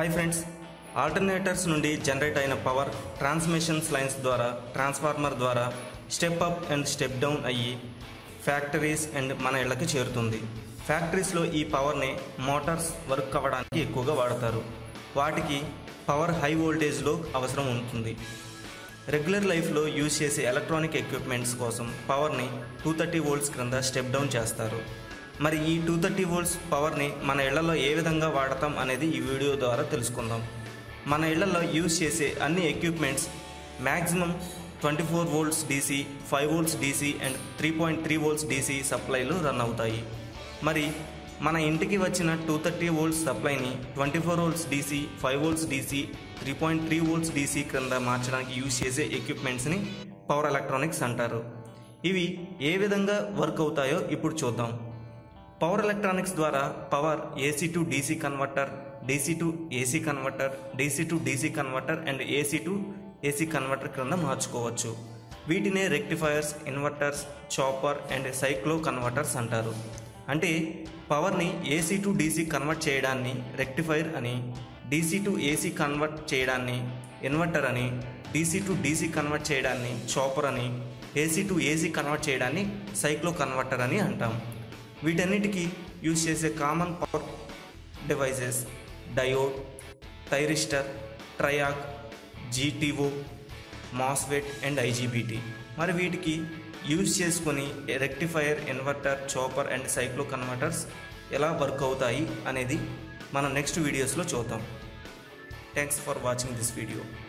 hi friends alternators నుండి generate అయిన power transmissions lines ద్వారా ట్రాన్స్ఫార్మర్ ద్వారా step up and step down అయ్యి ఫ్యాక్టరీస్ అండ్ మన ఇళ్ళకి చేరుతుంది ఫ్యాక్టరీస్లో ఈ పవర్ని మోటార్స్ వర్క్ అవ్వడానికి ఎక్కువగా వాడతారు వాటికి పవర్ హై వోల్టేజ్లో అవసరం ఉంటుంది రెగ్యులర్ లైఫ్లో యూజ్ చేసే ఎలక్ట్రానిక్ ఎక్విప్మెంట్స్ కోసం పవర్ని టూ థర్టీ వోల్ట్స్ క్రింద స్టెప్ డౌన్ చేస్తారు మరి ఈ టూ థర్టీ వోల్ట్స్ పవర్ని మన ఇళ్లలో ఏ విధంగా వాడతాం అనేది ఈ వీడియో ద్వారా తెలుసుకుందాం మన ఇళ్లలో యూజ్ చేసే అన్ని equipments maximum twenty four volts DC five volts DC and three point three volts DC సప్లైలు రన్ అవుతాయి మరి మన ఇంటికి వచ్చిన టూ థర్టీ వోల్ట్స్ సప్లైని twenty four volts DC five volts DC three point three volts DC క్రింద మార్చడానికి use చేసే ఎక్విప్మెంట్స్ని పవర్ ఎలక్ట్రానిక్స్ అంటారు ఇవి ఏ విధంగా వర్క్ అవుతాయో ఇప్పుడు చూద్దాం పవర్ ఎలక్ట్రానిక్స్ ద్వారా power AC to DC converter DC to AC converter DC to DC converter and AC to AC converter క్రింద మార్చుకోవచ్చు వీటినే rectifiers inverters chopper and cycloconverters అంటారు అంటే పవర్ని ఏసీ టు డీసీ కన్వర్ట్ చేయడాన్ని రెక్టిఫైర్ అని DC to AC convert చేయడాన్ని inverter అని డీసీ టు డీసీ కన్వర్ట్ చేయడాన్ని చాపర్ అని ఏసీ టు ఏసీ కన్వర్ట్ చేయడాన్ని సైక్లో కన్వర్టర్ అని అంటాం వీటన్నిటికీ యూజ్ చేసే common power devices diode thyristor triac GTO MOSFET and IGBT మరి వీటికి యూజ్ చేసుకొని rectifier inverter chopper and cycloconverters ఎలా వర్క్ అవుతాయి అనేది మనం నెక్స్ట్ వీడియోస్లో చూద్దాం thanks for watching this video